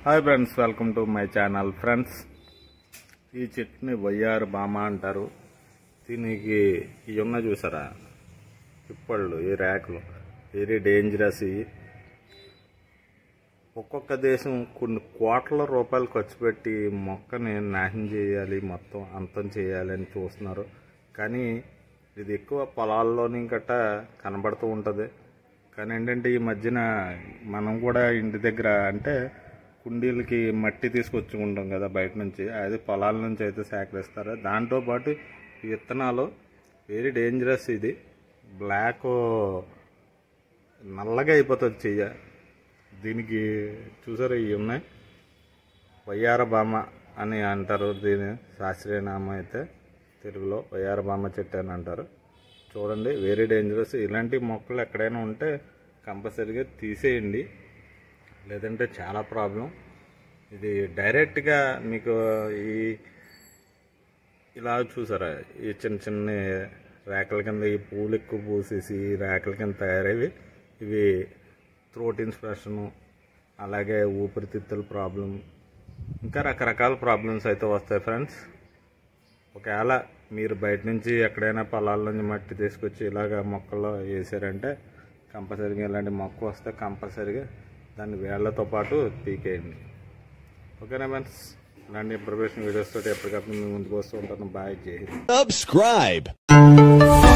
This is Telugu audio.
Hi friends welcome to my channel friends ఈ చెట్టుని వయ్యారు బామ అంటారు దీనికి ఇవి ఉన్న చూసారా పిప్పళ్ళు ఈ ర్యాకులు వెరీ డేంజరస్ ఇవి ఒక్కొక్క దేశం కొన్ని కోట్ల రూపాయలు ఖర్చు పెట్టి మొక్కని నాశనం చేయాలి మొత్తం అంతం చేయాలి అని చూస్తున్నారు కానీ ఇది ఎక్కువ పొలాల్లోని గట్ట కనబడుతూ ఉంటుంది కానీ ఏంటంటే ఈ మధ్యన మనం కూడా ఇంటి దగ్గర అంటే కుండీలకి మట్టి తీసుకొచ్చుకుంటాం కదా బయట నుంచి అది పొలాల నుంచి అయితే సేకరిస్తారు దాంతోపాటు ఈ విత్తనాలు వెరీ డేంజరస్ ఇది బ్లాక్ నల్లగా అయిపోతుంది చెయ్య దీనికి చూసారు ఇవి ఉన్నాయి వయ్యార బామ అని అంటారు దీని శాస్త్రీయ నామం అయితే తెలుగులో వయ్యార బామ చెట్టు అని అంటారు చూడండి వెరీ డేంజరస్ ఇలాంటి మొక్కలు ఎక్కడైనా ఉంటే కంపల్సరీగా తీసేయండి లేదంటే చాలా ప్రాబ్లం ఇది డైరెక్ట్గా మీకు ఈ ఇలా చూసారా ఈ చిన్న చిన్న రేకల కింద ఈ పూలు ఎక్కువ పూసేసి ఈ రేకల కింద తయారవి ఇవి థ్రోట్ ఇన్స్పెషను అలాగే ఊపిరితిత్తుల ప్రాబ్లం ఇంకా రకరకాల ప్రాబ్లమ్స్ అయితే వస్తాయి ఫ్రెండ్స్ ఒకవేళ మీరు బయట నుంచి ఎక్కడైనా పొలాల నుంచి మట్టి తీసుకొచ్చి ఇలాగ మొక్కల్లో వేసారంటే కంపల్సరీగా ఇలాంటి మొక్క వస్తే కంపల్సరీగా దాన్ని వేళ్లతో పాటు పీకేయండి ఓకేనా ఫ్రెండ్స్ ఇలాంటి ఇన్ఫర్మేషన్ వీడియోస్ తోటి ఎప్పటికప్పుడు మీ ముందుకు వస్తూ ఉంటాను బాయ్ జై హింద్ Subscribe.